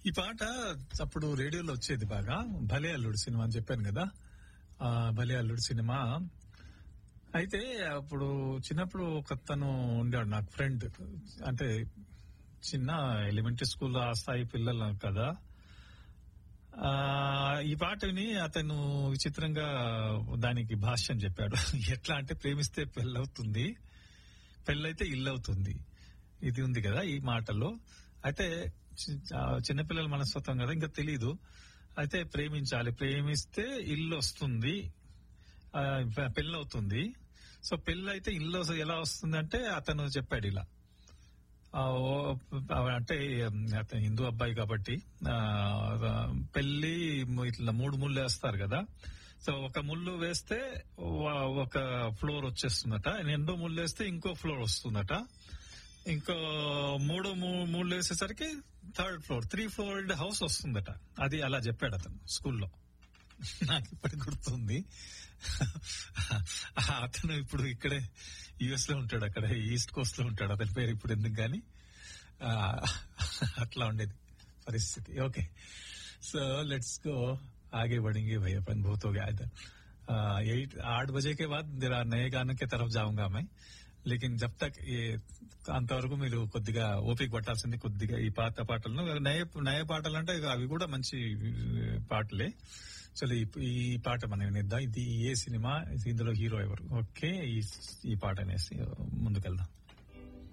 ఈ పాట అప్పుడు రేడియోలో వచ్చేది బాగా భలే అల్లుడు సినిమా అని చెప్పాను కదా ఆ భలే అల్లుడు సినిమా అయితే అప్పుడు చిన్నప్పుడు ఒక తను ఉండేవాడు నాకు ఫ్రెండ్ అంటే చిన్న ఎలిమెంటరీ స్కూల్ ఆ స్థాయి పిల్లలు కదా ఆ ఈ పాటని అతను విచిత్రంగా దానికి భాష్యం చెప్పాడు ఎట్లా అంటే ప్రేమిస్తే పెళ్ళవుతుంది పెళ్ళైతే ఇల్లు అవుతుంది ఇది ఉంది కదా ఈ మాటలో అయితే చి- ఆ చిన్నపిల్లల మనస్తత్వం కదా ఇంకా తెలీదు అయితే ప్రేమించాలి ప్రేమిస్తే ఇల్లు వస్తుంది ఆ, పె- పెళ్ళి అవుతుంది సో పెళ్ళి అయితే ఇల్లు ఎలా వస్తుంది అంటే అతను చెప్పాడు ఇలా ఆ, ఓ- అంటే ఉమ్, అతను హిందూ అబ్బాయి కాబట్టి ఆ, పెళ్లి ఇట్లా మూడు ముళ్ళు వేస్తారు కదా సో ఒక ముళ్ళు వేస్తే వ- ఒక ఫ్లోర్ వచ్చేస్తుందట రెండో ముళ్ళు వేస్తే ఇంకో ఫ్లోర్ వస్తుందట ఇంకో మూడో మూ- ముళ్ళు వేసేసరికి third floor three floored house వస్తుందట అది అలా చెప్పాడు అతను స్కూల్లో నాకు ఇప్పటికి గుర్తుంది అతను ఇప్పుడు ఇక్కడే యుఎస్ లో ఉంటాడు అక్కడ ఈస్ట్ కోస్ట్ లో ఉంటాడు అతని పేరు ఇప్పుడు ఎందుకు గాని ఆ, అట్లా ఉండేది పరిస్థితి ఓకే సో లెట్స్ गो आगे बढ़ेंगे भाई अपन बहुत हो गया इधर एट आठ बजे के बाद जरा नए गाने की तरफ जाऊंगा मैं లేకిన్ జబ్ తక్ ఈ అంతవరకు మీరు కొద్దిగా ఓపిక పట్టాల్సింది కొద్దిగా ఈ పాత పాటలను నయ నయ పాటలు అంటే అవి కూడా మంచి పాటలే చలో ఈ- ఈ పాట మనం వినిద్దాం ఇది ఏ సినిమా ఇది ఇందులో హీరో ఎవరు ఓకే ఈ ఈ పాట అనేసి ముందుకెళ్దాం